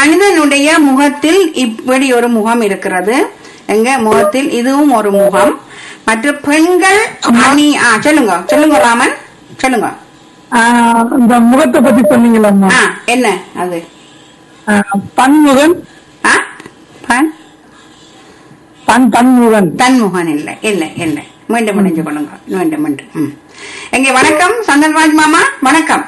மனிதனுடைய முகத்தில் இப்படி ஒரு முகம் இருக்கிறது எங்க முகத்தில் இதுவும் ஒரு முகம் மற்ற பெண்கள் அணி ஆ சொல்லுங்க சொல்லுங்க ராமன் சொல்லுங்க ஆஹ் இந்த முகத்தை பத்தி சொன்னீங்களம்மா ஆ என்ன அது ஆஹ் பன்முகன் ஆ பன் பன் பன்முகன் தன்முகன் இல்லை இல்லை இல்லை மீண்டும் முடிஞ்சு கொள்ளுங்க மீண்டும் மீண்டும் ம். எங்க வணக்கம் சந்தன்ராஜ் மாமா வணக்கம்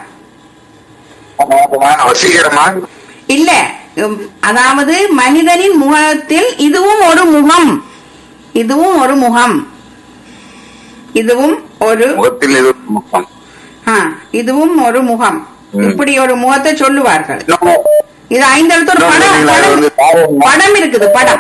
வசீகரமா இல்ல உம், அதாவது மனிதனின் முகத்தில் இதுவும் ஒரு முகம் இதுவும் ஒரு முகம் இதுவும் ஒரு முகத்தில் இது முகம் ஆ, இதுவும் ஒரு முகம் ம். இப்படி ஒரு முகத்தை சொல்லுவார்கள் இன்னும் இது ஐந்தெழுத்து ஒரு இன்னொன்னு படம் நீங்க அது படம் வந்து பாவம். படம் இருக்குது படம்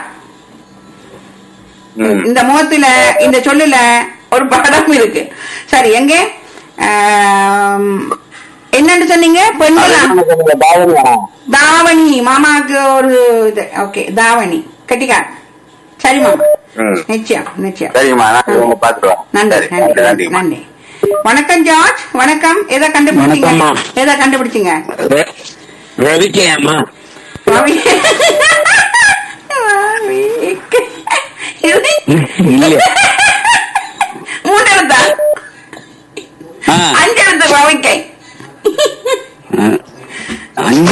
ம். இந்த முகத்துல இந்த சொல்லுல ஒரு படம் இருக்கு சரி எங்க ஆம், என்னன்னு சொன்னீங்க அது பெண்களா என்ன சொல்லுங்க, பாவமா? தாவணி மாமாவுக்கு ஒரு இது ஓகே தாவணி கட்டிக்கா சரி மாமா ம். நிச்சயம் நிச்சயம் சரிம்மா நான் உங்க பாத்துட்டு நன்றி வரேன் நன்றி சரி, நன்றி நன்றிம்மா. நன்றி வணக்கம் ஜார்ஜ் வணக்கம் எதை கண்டுபிடிச்சீங்க வணக்கம்மா. எதை கண்டுபிடிச்சீங்க ரவிக்கையாம்மா ரவி. ரவிக்கு. இது இல்ல மூணு எழுத்தா ஆ, அஞ்சு எழுத்து ரவிக்கை ஆ. அங்க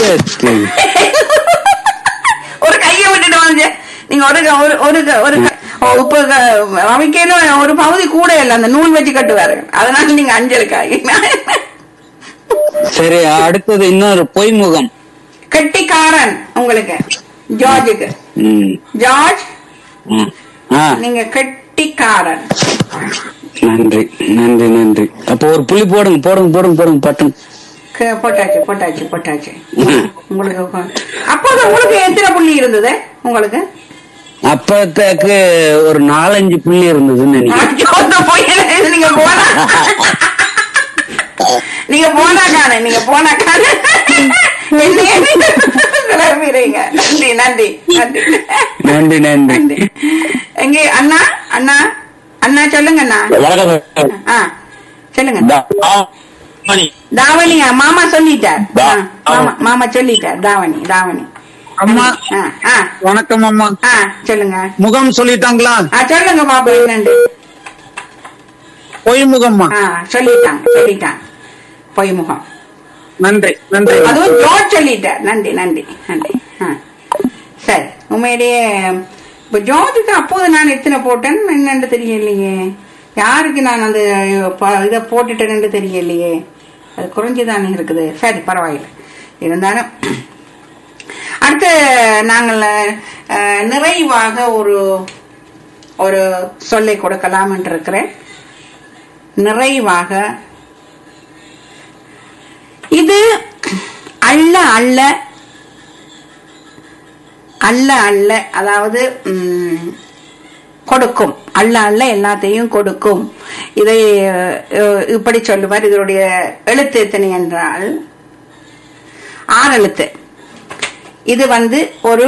ஒரு கையை விட்டுட்டு வந்து நீங்க ஒரு க- ஒரு ஒரு க- ஒரு க- ஓ, இப்ப க- ரவிக்கையில ஒரு பகுதி கூட இல்லை அந்த நூல் வச்சு கட்டுவாரு அதனால நீங்க அஞ்சலுக்காக சரி அடுத்தது இன்னொரு பொய்முகம் கெட்டிக்காரன் உங்களுக்கு ஜார்ஜுக்கு ம், ஜார்ஜ் ம். ஆ, நீங்க கெட்டிக்காரன் நன்றி நன்றி நன்றி அப்போ ஒரு புள்ளி போடுங்க போடுங்க போடுங்க போடுங்க பட்டன் க- போட்டாச்சு போட்டாச்சு போட்டாச்சு ம். உங்களுக்கு கொ- அப்போது உங்களுக்கு எத்தனை புள்ளி இருந்தது உங்களுக்கு அப்பத்துக்கு ஒரு நாலஞ்சு புள்ளி இருந்ததுன்னு நினைக்கிறேன் ஐயோ, இந்த பொய்யனை நீங்க போனா நீங்க போனா காண நீங்க போனா காண என்னையே கிளம்பிடுறீங்க நன்றி நன்றி நன்றி நன்றி நன்றி நன்றி எங்க அண்ணா அண்ணா அண்ணா சொல்லுங்க அண்ணா வணக்கம் ஆ சொல்லுங்க தாவணி. தாவணியா மாமா சொல்லிட்டார் தா- ஆ, மாமா மாமா சொல்லிட்டார் தாவணி தாவணி அம்மா ஆ ஆ வணக்கம் அம்மா ஆ சொல்லுங்க முகம் சொல்லிட்டாங்களா ஆ சொல்லுங்க பாப்பா என்னண்டு பொய் முகம்மா ஆ சொல்லிட்டாங்க சொல்லிட்டாங்க பொய்முகம் நன்றி நன்றி அதுவும் ஜோர்ஜ் சொல்லிட்டார் நன்றி நன்றி நன்றி ஆ சரி உண்மையிலேயே இப்ப ஜோர்ஜுக்கு அப்போது நான் எத்தனை போட்டேன் என்னன்னு தெரியலையே யாருக்கு நான் அந்த ப- இதை போட்டுட்டேன்னு தெரியலையே அது குறைஞ்சுதானே இருக்குது சரி பரவாயில்லை இருந்தாலும் அடுத்து நாங்கள் அஹ், நிறைவாக ஒரு ஒரு சொல்லை கொடுக்கலாம் என்று இருக்கிறேன் நிறைவாக இது அள்ள அள்ள அள்ள அள்ள அதாவது ம், கொடுக்கும் அள்ள அள்ள எல்லாத்தையும் கொடுக்கும் இதை அஹ், இப்படி சொல்லுவார் இதனுடைய எழுத்து எத்தனை என்றால் ஆறு எழுத்து இது வந்து ஒரு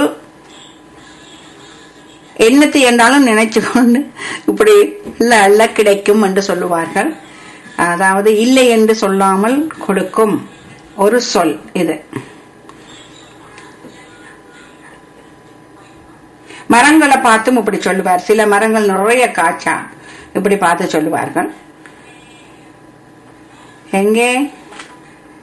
எண்ணத்தை என்றாலும் நினைச்சு கொண்டு இப்படி இல்ல அல்ல கிடைக்கும் என்று சொல்லுவார்கள் அதாவது இல்லை என்று சொல்லாமல் கொடுக்கும் ஒரு சொல் இது மரங்களை பார்த்தும் இப்படி சொல்லுவார் சில மரங்கள் நிறைய காய்ச்சா இப்படி பார்த்து சொல்லுவார்கள் எங்கே